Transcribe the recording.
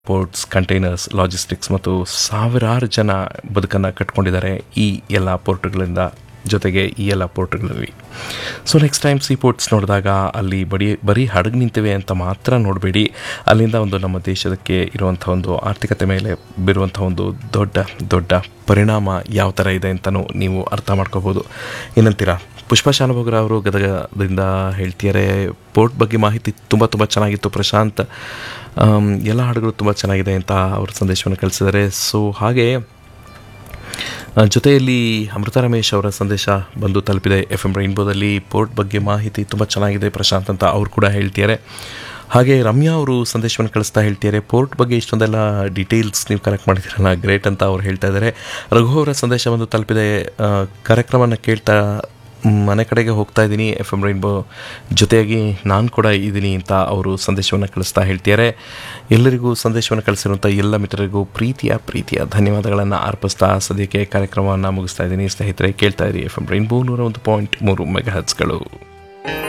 ports containers logistics ಮತ್ತು ಸಾವಿರಾರು ಜನ ಬದುಕನ್ನು ಕಟ್ಕೊಂಡಿದ್ದಾರೆ ಈ ಎಲ್ಲ ಪೋರ್ಟ್ಗಳಿಂದ ಜೊತೆಗೆ ಈ ಎಲ್ಲ ಪೋರ್ಟ್ಗಳಲ್ಲಿ so next time sea ports ನೋಡಿದಾಗ ಅಲ್ಲಿ ಬಡಿ ಬರೀ ಹಡಗು ನಿಂತಿವೆ ಅಂತ ಮಾತ್ರ ನೋಡಬೇಡಿ ಅಲ್ಲಿಂದ ಒಂದು ನಮ್ಮ ದೇಶಕ್ಕೆ ಇರುವಂಥ ಒಂದು ಆರ್ಥಿಕತೆ ಮೇಲೆ ಬೀರುವಂಥ ಒಂದು ದೊಡ್ಡ ದೊಡ್ಡ ಪರಿಣಾಮ ಯಾವ ಥರ ಇದೆ ಅಂತಲೂ ನೀವು ಅರ್ಥ ಮಾಡ್ಕೋಬೋದು ಏನಂತೀರಾ ಪುಷ್ಪ ಶಾನುಭೋಗರ ಅವರು ಗದಗದಿಂದ ಹೇಳ್ತಿದ್ದಾರೆ ಪೋರ್ಟ್ ಬಗ್ಗೆ ಮಾಹಿತಿ ತುಂಬ ತುಂಬ ಚೆನ್ನಾಗಿತ್ತು ಪ್ರಶಾಂತ್ ಆಮ್, ಎಲ್ಲ ಹಾಡುಗಳು ತುಂಬ ಚೆನ್ನಾಗಿದೆ ಅಂತ ಅವ್ರ ಸಂದೇಶವನ್ನು ಕಳಿಸಿದ್ದಾರೆ ಸೊ ಹಾಗೆ ಆ, ಜೊತೆಯಲ್ಲಿ ಅಮೃತ ರಮೇಶ್ ಅವರ ಸಂದೇಶ ಬಂದು ತಲುಪಿದೆ ಎಫ್ ಎಂ ರೈನ್ಬೋದಲ್ಲಿ ಪೋರ್ಟ್ ಬಗ್ಗೆ ಮಾಹಿತಿ ತುಂಬ ಚೆನ್ನಾಗಿದೆ ಪ್ರಶಾಂತ್ ಅಂತ ಅವ್ರು ಕೂಡ ಹೇಳ್ತಿದ್ದಾರೆ ಹಾಗೆ ರಮ್ಯಾ ಅವರು ಸಂದೇಶವನ್ನು ಕಳಿಸ್ತಾ ಹೇಳ್ತಿದ್ದಾರೆ ಪೋರ್ಟ್ ಬಗ್ಗೆ ಇಷ್ಟೊಂದೆಲ್ಲ ಡೀಟೇಲ್ಸ್ ನೀವು ಕಲೆಕ್ಟ್ ಮಾಡಿದ್ದೀರಲ್ಲ ಗ್ರೇಟ್ ಅಂತ ಅವ್ರು ಹೇಳ್ತಾ ಇದ್ದಾರೆ ರಘು ಅವರ ಸಂದೇಶ ಬಂದು ತಲುಪಿದೆ ಆ, ಕಾರ್ಯಕ್ರಮನ ಕೇಳ್ತಾ ಮ್, ಮನೆ ಕಡೆಗೆ ಹೋಗ್ತಾ ಇದ್ದೀನಿ ಎಫ್ ಎಮ್ ರೈನ್ಬೋ ಜೊತೆಯಾಗಿ ನಾನು ಕೂಡ ಇದ್ದೀನಿ ಅಂತ ಅವರು ಸಂದೇಶವನ್ನು ಕಳಿಸ್ತಾ ಹೇಳ್ತಿದ್ದಾರೆ ಎಲ್ಲರಿಗೂ ಸಂದೇಶವನ್ನು ಕಳಿಸಿರುವಂಥ ಎಲ್ಲ ಮಿತ್ರರಿಗೂ ಪ್ರೀತಿಯ ಪ್ರೀತಿಯ ಧನ್ಯವಾದಗಳನ್ನು ಅರ್ಪಿಸ್ತಾ ಸದ್ಯಕ್ಕೆ ಕಾರ್ಯಕ್ರಮವನ್ನು ಮುಗಿಸ್ತಾ ಇದ್ದೀನಿ ಸ್ನೇಹಿತರೆ ಕೇಳ್ತಾ ಇರಿ ಎಫ್ ಎಮ್ ರೈನ್ಬೋ ನೂರ ಒಂದು ಪಾಯಿಂಟ್ ಮೂರು ಮೆಗಾ ಹಚ್ಗಳು